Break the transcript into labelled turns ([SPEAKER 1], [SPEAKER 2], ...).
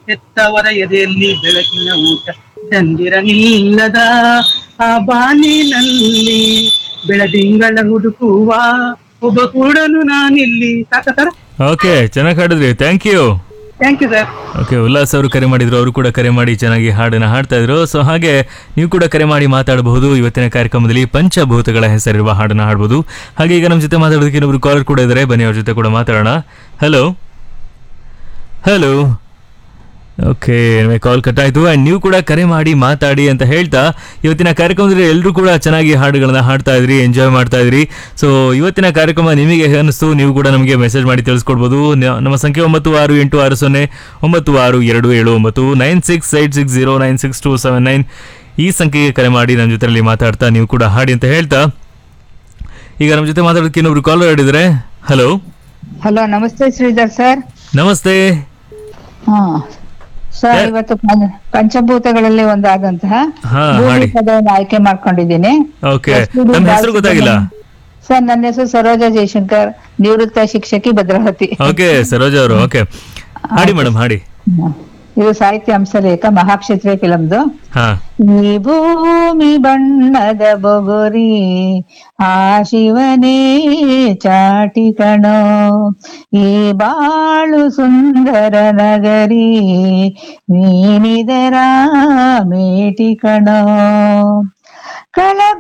[SPEAKER 1] ಹೆತ್ತವರ ಎದೆಯಲ್ಲಿ ಬೆಳಕಿನ ಊಟ ಚಂದಿರನಿಲ್ಲದ ಆ ಬಾನಿನಲ್ಲಿ ಬೆಳದಿಂಗಳ ಹುಡುಕುವ ಒಬ್ಬ ಕೂಡನು ನಾನಿಲ್ಲಿ ಸಾಕ ಸರ್
[SPEAKER 2] ಓಕೆ ಚೆನ್ನಾಗಿ ಹಾಡಿದ್ರಿ thank you
[SPEAKER 1] thank you sir
[SPEAKER 2] okay Ullas ಅವರು ಕರೆ ಮಾಡಿದ್ರು ಅವರು ಕೂಡ ಕರೆ ಮಾಡಿ ಚೆನ್ನಾಗಿ ಹಾಡನ್ನ ಹಾಡ್ತಾ ಇದ್ರು ಸೊ ಹಾಗೆ ನೀವು ಕೂಡ ಕರೆ ಮಾಡಿ ಮಾತಾಡಬಹುದು ಇವತ್ತಿನ ಕಾರ್ಯಕ್ರಮದಲ್ಲಿ ಪಂಚಭೂತಗಳ ಹೆಸರಿರುವ ಹಾಡನ್ನ ಹಾಡಬಹುದು ಹಾಗೆ ಈಗ ನಮ್ಮ ಜೊತೆ ಮಾತಾಡೋದಕ್ಕೆ ಇನ್ನೊಬ್ರು ಕಾಲರ್ ಕೂಡ ಇದ್ದಾರೆ ಬನ್ನಿ ಅವ್ರ ಜೊತೆ ಕೂಡ ಮಾತಾಡೋಣ hello hello okay call cut ಆಯ್ತು ಆ್ಯಂಡ್ ನೀವು ಕೂಡ ಕರೆ ಮಾಡಿ ಮಾತಾಡಿ ಅಂತ ಹೇಳ್ತಾ ಇವತ್ತಿನ ಕಾರ್ಯಕ್ರಮದಲ್ಲಿ ಎಲ್ಲರೂ ಕೂಡ ಚೆನ್ನಾಗಿ ಹಾಡುಗಳನ್ನ ಹಾಡ್ತಾ ಇದ್ರಿ ಎಂಜಾಯ್ ಮಾಡ್ತಾ ಇದ್ರಿ ಸೊ ಇವತ್ತಿನ ಕಾರ್ಯಕ್ರಮ ನಿಮಗೆ ಹೇಗೆ ಅನಿಸ್ತು ನೀವು ಕೂಡ ನಮಗೆ ಮೆಸೇಜ್ ಮಾಡಿ ತಿಳಿಸ್ಕೊಡ್ಬೋದು ನ- ನಮ್ಮ ಸಂಖ್ಯೆ ಒಂಬತ್ತು ಆರು ಎಂಟು ಆರು ಸೊನ್ನೆ ಒಂಬತ್ತು ಆರು ಎರಡು ಏಳು ಒಂಬತ್ತು nine six eight six zero nine six two seven nine ಈ ಸಂಖ್ಯೆಗೆ ಕರೆ ಮಾಡಿ ನನ್ನ ಜೊತೆಯಲ್ಲಿ ಮಾತಾಡ್ತಾ ನೀವು ಕೂಡ ಹಾಡಿ ಅಂತ ಹೇಳ್ತಾ ಈಗ ನಮ್ಮ ಜೊತೆ ಮಾತಾಡೋದಕ್ಕೆ ಇನ್ನೊಬ್ರು ಕಾಲರ್ ಹಿಡಿದ್ರೆ ಹಲೋ
[SPEAKER 3] ಹಲೋ ನಮಸ್ತೆ ಶ್ರೀಧರ್ ಸರ್
[SPEAKER 2] ನಮಸ್ತೆ
[SPEAKER 3] ಹಾ ಸರ್
[SPEAKER 2] ಏ-
[SPEAKER 3] ಇವತ್ತು ಪಂಚ- ಪಂಚಭೂತಗಳಲ್ಲಿ ಒಂದಾದಂತಹ
[SPEAKER 2] ಹಾ,
[SPEAKER 3] ಭೂಮಿ
[SPEAKER 2] ಮಾಡಿ.
[SPEAKER 3] ಪದವನ್ನು ಆಯ್ಕೆ ಮಾಡ್ಕೊಂಡಿದ್ದೀನಿ
[SPEAKER 2] ಓಕೆ
[SPEAKER 3] ಎಸ್.ಪಿ.ಬಿ.
[SPEAKER 2] ನಮ್ಮ ಹೆಸರು ಗೊತ್ತಾಗಿಲ್ಲ
[SPEAKER 3] ಸರ್ ನನ್ನ ಹೆಸರು ಸರೋಜಾ ಜಯಶಂಕರ್ ನಿವೃತ್ತ ಶಿಕ್ಷಕಿ ಭದ್ರಾವತಿ
[SPEAKER 2] ಓಕೆ ಸರೋಜಾ ಅವರು ಓಕೆ ಹಾಡಿ ಮೇಡಮ್ ಹಾಡಿ
[SPEAKER 3] ಹ್ಮ್. ಇದು ಸಾಹಿತ್ಯ ಹಂಸಲೇಖ ಮಹಾಕ್ಷೇತ್ರ ಫಿಲಮ್ದು
[SPEAKER 2] ಹಾ
[SPEAKER 3] ಈ ಭೂಮಿ ಬಣ್ಣದ ಬೊಗುರಿ ಆ ಶಿವನೇ ಚಾಟಿ ಕಣೋ ಈ ಬಾಳು ಸುಂದರ ನಗರಿ ನೀನಿದರ ಮೇಟಿ ಕಣೋ ಕಳ